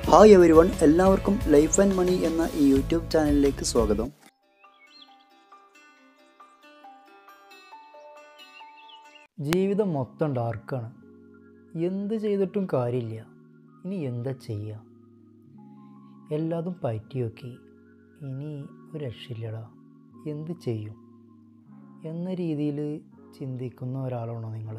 hi everyone എല്ലാവർക്കും life and money എന്ന ഈ യൂട്യൂബ് ചാനലിലേക്ക് സ്വാഗതം ജീവിതം മൊത്തം ഡാർക്കാണ് എന്ത് ചെയ്തിട്ടും കാര്യമില്ല ഇനി എന്താ ചെയ്യുക എല്ലാതും പറ്റി നോക്കി ഇനി ഒരു രക്ഷയില്ലടാ എന്ത് ചെയ്യും എന്ന രീതിയിൽ ചിന്തിക്കുന്ന ഒരാളാണോ നിങ്ങൾ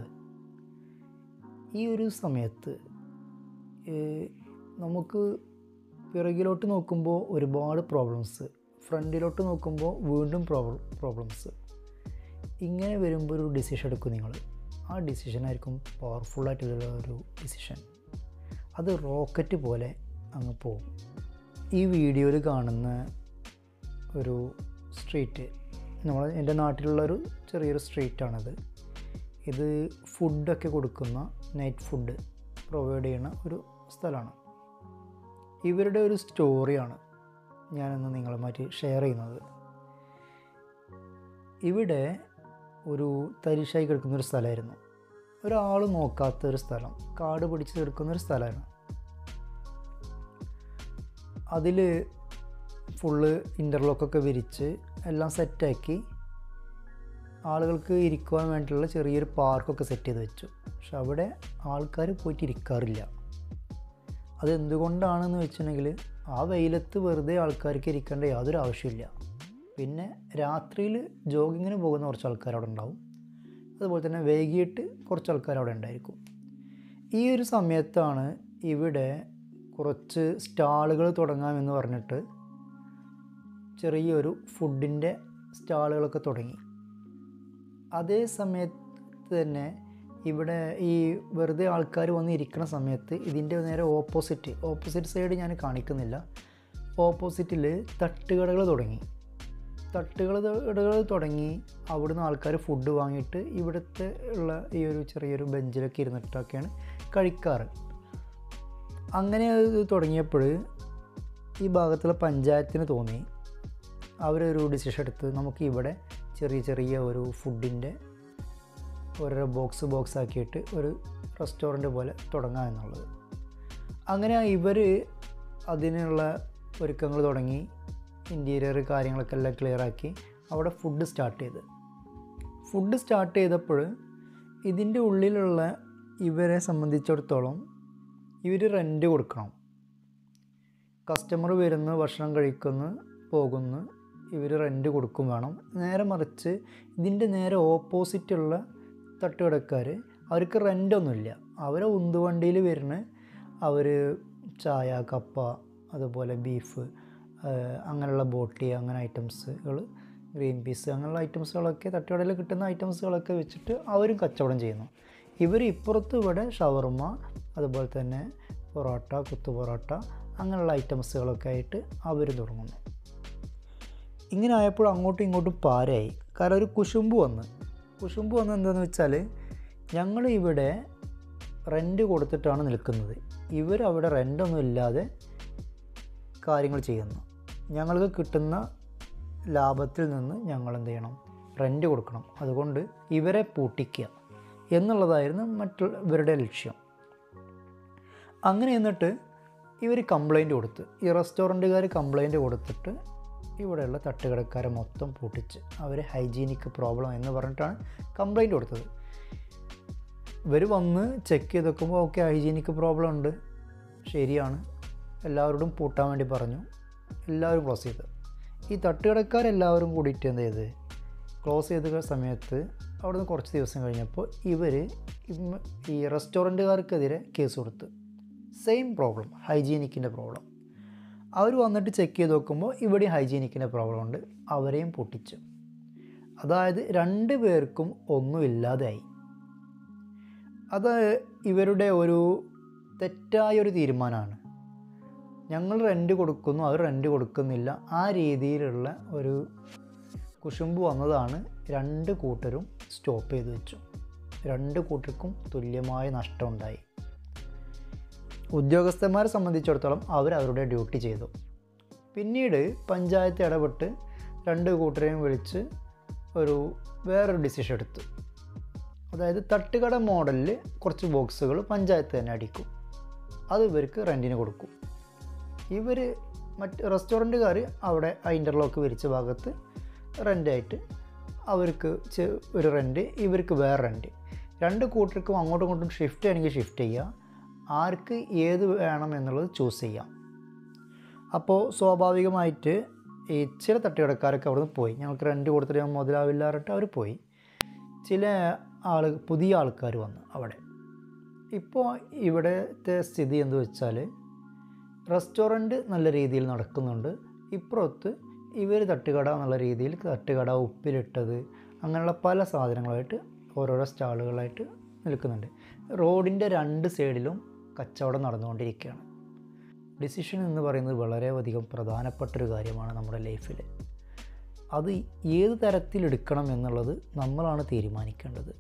ഈ ഒരു സമയത്ത് ഏഹ്, നമുക്ക് പിറകിലോട്ട് നോക്കുമ്പോൾ ഒരുപാട് പ്രോബ്ലംസ് ഫ്രണ്ടിലോട്ട് നോക്കുമ്പോൾ വീണ്ടും പ്രോബ്ലം പ്രോബ്ലംസ് ഇങ്ങനെ വരുമ്പോൾ ഒരു ഡിസിഷൻ എടുക്കും നിങ്ങൾ ആ ഡിസിഷനായിരിക്കും പവർഫുള്ളായിട്ടുള്ള ഒരു ഡിസിഷൻ അത് റോക്കറ്റ് പോലെ അങ്ങ് പോകും ഈ വീഡിയോയിൽ കാണുന്ന ഒരു സ്ട്രീറ്റ് നമ്മൾ എൻ്റെ നാട്ടിലുള്ള ഒരു ചെറിയൊരു സ്ട്രീറ്റാണിത് ഇത് ഫുഡൊക്കെ കൊടുക്കുന്ന നൈറ്റ് ഫുഡ് പ്രൊവൈഡ് ചെയ്യുന്ന ഒരു സ്ഥലമാണ് ഇവരുടെ ഒരു സ്റ്റോറിയാണ് ഞാനിന്ന് നിങ്ങളുമായിട്ട് ഷെയർ ചെയ്യുന്നത് ഇവിടെ ഒരു തരിശായി കിടക്കുന്ന ഒരു സ്ഥലമായിരുന്നു ഒരാൾ നോക്കാത്ത ഒരു സ്ഥലം കാട് പിടിച്ച് കിടക്കുന്ന ഒരു സ്ഥലമാണ് അതിൽ ഫുള്ള് ഇൻ്റർലോക്കൊക്കെ വിരിച്ച് എല്ലാം സെറ്റാക്കി ആളുകൾക്ക് ഇരിക്കുവാൻ വേണ്ടിയിട്ടുള്ള ചെറിയൊരു പാർക്കൊക്കെ സെറ്റ് ചെയ്ത് വെച്ചു പക്ഷെ അവിടെ ആൾക്കാർ പോയിട്ട് ഇരിക്കാറില്ല അത് എന്തുകൊണ്ടാണെന്ന് വെച്ചിട്ടുണ്ടെങ്കിൽ ആ വെയിലത്ത് വെറുതെ ആൾക്കാർക്ക് ഇരിക്കേണ്ട യാതൊരു ആവശ്യമില്ല പിന്നെ രാത്രിയിൽ ജോഗിങ്ങിന് പോകുന്ന കുറച്ച് ആൾക്കാർ അവിടെ ഉണ്ടാവും അതുപോലെ തന്നെ വൈകിട്ട് കുറച്ച് ആൾക്കാർ അവിടെ ഉണ്ടായിരിക്കും ഈ ഒരു സമയത്താണ് ഇവിടെ കുറച്ച് സ്റ്റാളുകൾ തുടങ്ങാമെന്ന് പറഞ്ഞിട്ട് ചെറിയൊരു ഫുഡിൻ്റെ സ്റ്റാളുകളൊക്കെ തുടങ്ങി അതേ സമയത്ത് തന്നെ ഇവിടെ ഈ വെറുതെ ആൾക്കാർ വന്ന് ഇരിക്കുന്ന സമയത്ത് ഇതിൻ്റെ നേരെ ഓപ്പോസിറ്റ് ഓപ്പോസിറ്റ് സൈഡ് ഞാൻ കാണിക്കുന്നില്ല ഓപ്പോസിറ്റിൽ തട്ടുകടകൾ തുടങ്ങി തട്ടുകൾ കടകൾ തുടങ്ങി അവിടുന്ന് ആൾക്കാർ ഫുഡ് വാങ്ങിയിട്ട് ഇവിടുത്തെ ഉള്ള ഈ ഒരു ചെറിയൊരു ബെഞ്ചിലൊക്കെ ഇരുന്നിട്ടൊക്കെയാണ് കഴിക്കാറ് അങ്ങനെ അത് തുടങ്ങിയപ്പോൾ ഈ ഭാഗത്തുള്ള പഞ്ചായത്തിന് തോന്നി അവരൊരു ഡിസിഷൻ എടുത്ത് നമുക്ക് ഇവിടെ ചെറിയ ചെറിയ ഒരു ഫുഡിൻ്റെ ഓരോ ബോക്സ് ബോക്സ് ആക്കിയിട്ട് ഒരു റെസ്റ്റോറൻറ്റ് പോലെ തുടങ്ങാം എന്നുള്ളത് അങ്ങനെ ഇവർ അതിനുള്ള ഒരുക്കങ്ങൾ തുടങ്ങി ഇൻറ്റീരിയർ കാര്യങ്ങളൊക്കെ എല്ലാം ക്ലിയർ ആക്കി അവിടെ ഫുഡ് സ്റ്റാർട്ട് ചെയ്ത് ഫുഡ് സ്റ്റാർട്ട് ചെയ്തപ്പോൾ ഇതിൻ്റെ ഉള്ളിലുള്ള ഇവരെ സംബന്ധിച്ചിടത്തോളം ഇവർ റെൻറ്റ് കൊടുക്കണം കസ്റ്റമർ വരുന്നു ഭക്ഷണം കഴിക്കുന്നു പോകുന്നു ഇവർ റെൻറ്റ് കൊടുക്കും വേണം നേരെ മറിച്ച് ഇതിൻ്റെ നേരെ ഓപ്പോസിറ്റുള്ള തട്ടുകടക്കാർ അവർക്ക് റെൻ്റൊന്നുമില്ല അവരെ ഉന്തുവണ്ടിയിൽ വരുന്ന അവർ ചായ കപ്പ അതുപോലെ ബീഫ് അങ്ങനെയുള്ള ബോട്ടി അങ്ങനെ ഐറ്റംസുകൾ ഗ്രീൻ പീസ് അങ്ങനെയുള്ള ഐറ്റംസുകളൊക്കെ തട്ടുകടയിൽ കിട്ടുന്ന ഐറ്റംസുകളൊക്കെ വെച്ചിട്ട് അവരും കച്ചവടം ചെയ്യുന്നു ഇവർ ഇപ്പുറത്ത് ഇവിടെ ഷവർമ അതുപോലെ തന്നെ പൊറോട്ട കുത്തു പൊറോട്ട അങ്ങനെയുള്ള ഐറ്റംസുകളൊക്കെ ആയിട്ട് അവർ തുടങ്ങുന്നു ഇങ്ങനെ ആയപ്പോൾ അങ്ങോട്ടും ഇങ്ങോട്ടും പാരയായി കാരണം ഒരു കുശുമ്പ് വന്ന് കുശുമ്പ് വന്ന് എന്താണെന്ന് വെച്ചാൽ ഞങ്ങൾ ഇവിടെ റെൻറ്റ് കൊടുത്തിട്ടാണ് നിൽക്കുന്നത് ഇവരവിടെ റെൻ്റൊന്നും ഇല്ലാതെ കാര്യങ്ങൾ ചെയ്യുന്നു ഞങ്ങൾക്ക് കിട്ടുന്ന ലാഭത്തിൽ നിന്ന് ഞങ്ങൾ എന്ത് ചെയ്യണം റെൻറ്റ് കൊടുക്കണം അതുകൊണ്ട് ഇവരെ പൂട്ടിക്കുക എന്നുള്ളതായിരുന്നു മറ്റുള്ള ഇവരുടെ ലക്ഷ്യം അങ്ങനെ എന്നിട്ട് ഇവർ കംപ്ലൈൻറ്റ് കൊടുത്ത് ഈ റെസ്റ്റോറൻറ്റുകാർ കംപ്ലൈൻറ്റ് കൊടുത്തിട്ട് ഇവിടെയുള്ള തട്ടുകടക്കാരെ മൊത്തം പൂട്ടിച്ച് അവർ ഹൈജീനിക് പ്രോബ്ലം എന്ന് പറഞ്ഞിട്ടാണ് കംപ്ലൈൻറ്റ് കൊടുത്തത് ഇവർ വന്ന് ചെക്ക് ചെയ്ത് നോക്കുമ്പോൾ ഓക്കെ ഹൈജീനിക് പ്രോബ്ലം ഉണ്ട് ശരിയാണ് എല്ലാവരോടും പൂട്ടാൻ വേണ്ടി പറഞ്ഞു എല്ലാവരും ക്ലോസ് ചെയ്ത് ഈ തട്ടുകടക്കാരെല്ലാവരും കൂടിയിട്ട് എന്ത് ചെയ്ത് ക്ലോസ് ചെയ്ത സമയത്ത് അവിടുന്ന് കുറച്ച് ദിവസം കഴിഞ്ഞപ്പോൾ ഇവർ ഈ റെസ്റ്റോറൻറ്റുകാർക്കെതിരെ കേസ് കൊടുത്ത് സെയിം പ്രോബ്ലം ഹൈജീനിക്കിൻ്റെ പ്രോബ്ലം അവർ വന്നിട്ട് ചെക്ക് ചെയ്ത് നോക്കുമ്പോൾ ഇവിടെ ഹൈജീനിക്കിൻ്റെ പ്രോബ്ലം ഉണ്ട് അവരെയും പൊട്ടിച്ചു അതായത് രണ്ട് പേർക്കും ഒന്നുമില്ലാതായി അത് ഇവരുടെ ഒരു തെറ്റായ ഒരു തീരുമാനമാണ് ഞങ്ങൾ റെൻറ്റ് കൊടുക്കുന്നു അവർ റെൻറ്റ് കൊടുക്കുന്നില്ല ആ രീതിയിലുള്ള ഒരു കുശുമ്പ് വന്നതാണ് രണ്ട് കൂട്ടരും സ്റ്റോപ്പ് ചെയ്ത് വെച്ചു രണ്ട് കൂട്ടർക്കും തുല്യമായ നഷ്ടമുണ്ടായി ഉദ്യോഗസ്ഥന്മാരെ സംബന്ധിച്ചിടത്തോളം അവർ അവരുടെ ഡ്യൂട്ടി ചെയ്തു പിന്നീട് പഞ്ചായത്ത് ഇടപെട്ട് രണ്ട് കൂട്ടരെയും വിളിച്ച് ഒരു വേറൊരു ഡിസിഷൻ എടുത്തു അതായത് തട്ടുകട മോഡലിൽ കുറച്ച് ബോക്സുകൾ പഞ്ചായത്ത് തന്നെ അടിക്കും അത് ഇവർക്ക് റെൻറ്റിന് കൊടുക്കും ഇവർ മറ്റ് റെസ്റ്റോറൻറ്റുകാർ അവിടെ ആ ഇൻ്റർലോക്ക് വിരിച്ച ഭാഗത്ത് റെൻ്റായിട്ട് അവർക്ക് ചെ- ഒരു റെൻറ്റ് ഇവർക്ക് വേറെ റെൻറ്റ് രണ്ട് കൂട്ടർക്കും അങ്ങോട്ടും ഇങ്ങോട്ടും ഷിഫ്റ്റ് ചെയ്യണമെങ്കിൽ ഷിഫ്റ്റ് ചെയ്യുക ആർക്ക് ഏത് വേണം എന്നുള്ളത് ചൂസ് ചെയ്യാം അപ്പോൾ സ്വാഭാവികമായിട്ട് ഈ ചില തട്ടുകടക്കാരൊക്കെ അവിടെ നിന്ന് പോയി ഞങ്ങൾക്ക് റെൻറ്റ് കൊടുത്തിട്ട് ഞാൻ മുതലാവില്ല പറഞ്ഞിട്ട് അവർ പോയി ചില ആൾ പുതിയ ആൾക്കാർ വന്നു അവിടെ ഇപ്പോൾ ഇവിടുത്തെ സ്ഥിതി എന്ത് വെച്ചാൽ റെസ്റ്റോറൻറ്റ് നല്ല രീതിയിൽ നടക്കുന്നുണ്ട് ഇപ്പുറത്ത് ഇവർ തട്ടുകട എന്നുള്ള രീതിയിൽ തട്ടുകട ഉപ്പിലിട്ടത് അങ്ങനെയുള്ള പല സാധനങ്ങളായിട്ട് ഓരോരോ സ്റ്റാളുകളായിട്ട് നിൽക്കുന്നുണ്ട് റോഡിൻ്റെ രണ്ട് സൈഡിലും കച്ചവടം നടന്നുകൊണ്ടിരിക്കുകയാണ് ഡിസിഷൻ എന്ന് പറയുന്നത് വളരെ അധികം പ്രധാനപ്പെട്ടൊരു കാര്യമാണ് നമ്മുടെ ലൈഫിൽ അത് ഏത് തരത്തിലെടുക്കണം എന്നുള്ളത് നമ്മളാണ് തീരുമാനിക്കേണ്ടത്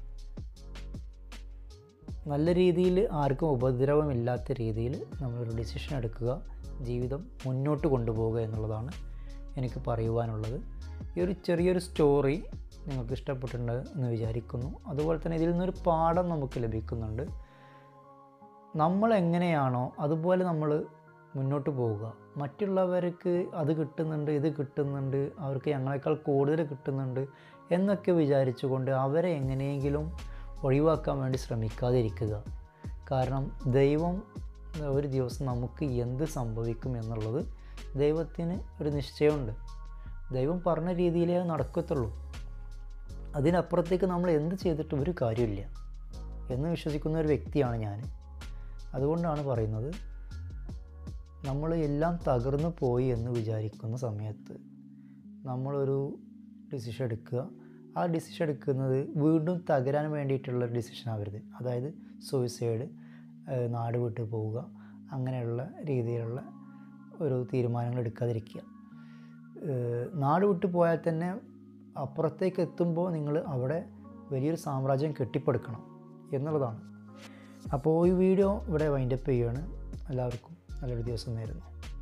നല്ല രീതിയിൽ ആർക്കും ഉപദ്രവമില്ലാത്ത രീതിയിൽ നമ്മളൊരു ഡിസിഷൻ എടുക്കുക ജീവിതം മുന്നോട്ട് കൊണ്ടുപോവുക എന്നുള്ളതാണ് എനിക്ക് പറയുവാനുള്ളത് ഈ ഒരു ചെറിയൊരു സ്റ്റോറി നിങ്ങൾക്ക് ഇഷ്ടപ്പെട്ടിട്ടുണ്ട് എന്ന് വിചാരിക്കുന്നു അതുപോലെ തന്നെ ഇതിൽ നിന്നൊരു പാഠം നമുക്ക് ലഭിക്കുന്നുണ്ട് നമ്മൾ എങ്ങനെയാണോ അതുപോലെ നമ്മൾ മുന്നോട്ട് പോവുക മറ്റുള്ളവർക്ക് അത് കിട്ടുന്നുണ്ട് ഇത് കിട്ടുന്നുണ്ട് അവർക്ക് ഞങ്ങളെക്കാൾ കൂടുതൽ കിട്ടുന്നുണ്ട് എന്നൊക്കെ വിചാരിച്ചുകൊണ്ട് അവരെ എങ്ങനെയെങ്കിലും ഒഴിവാക്കാൻ വേണ്ടി ശ്രമിക്കാതിരിക്കുക കാരണം ദൈവം ഒരു ദിവസം നമുക്ക് എന്ത് സംഭവിക്കും എന്നുള്ളത് ദൈവത്തിന് ഒരു നിശ്ചയമുണ്ട് ദൈവം പറഞ്ഞ രീതിയിലേ അത് നടക്കത്തുള്ളൂ അതിനപ്പുറത്തേക്ക് നമ്മൾ എന്ത് ചെയ്തിട്ടും ഒരു കാര്യമില്ല എന്ന് വിശ്വസിക്കുന്ന ഒരു വ്യക്തിയാണ് ഞാൻ അതുകൊണ്ടാണ് പറയുന്നത് നമ്മൾ എല്ലാം തകർന്നു പോയി എന്ന് വിചാരിക്കുന്ന സമയത്ത് നമ്മളൊരു ഡിസിഷൻ എടുക്കുക ആ ഡിസിഷൻ എടുക്കുന്നത് വീണ്ടും തകരാൻ വേണ്ടിയിട്ടുള്ള ഡിസിഷൻ ആവരുത് അതായത് സൂയിസൈഡ് നാട് വിട്ടു പോവുക അങ്ങനെയുള്ള രീതിയിലുള്ള ഒരു തീരുമാനങ്ങൾ എടുക്കാതിരിക്കുക ഏഹ് നാട് വിട്ടു പോയാൽ തന്നെ അപ്പുറത്തേക്ക് എത്തുമ്പോൾ നിങ്ങൾ അവിടെ വലിയൊരു സാമ്രാജ്യം കെട്ടിപ്പടുക്കണം എന്നുള്ളതാണ് അപ്പോൾ ഈ വീഡിയോ ഇവിടെ വൈൻഡപ്പ് ചെയ്യുകയാണ് എല്ലാവർക്കും നല്ലൊരു ദിവസം നേരുന്നു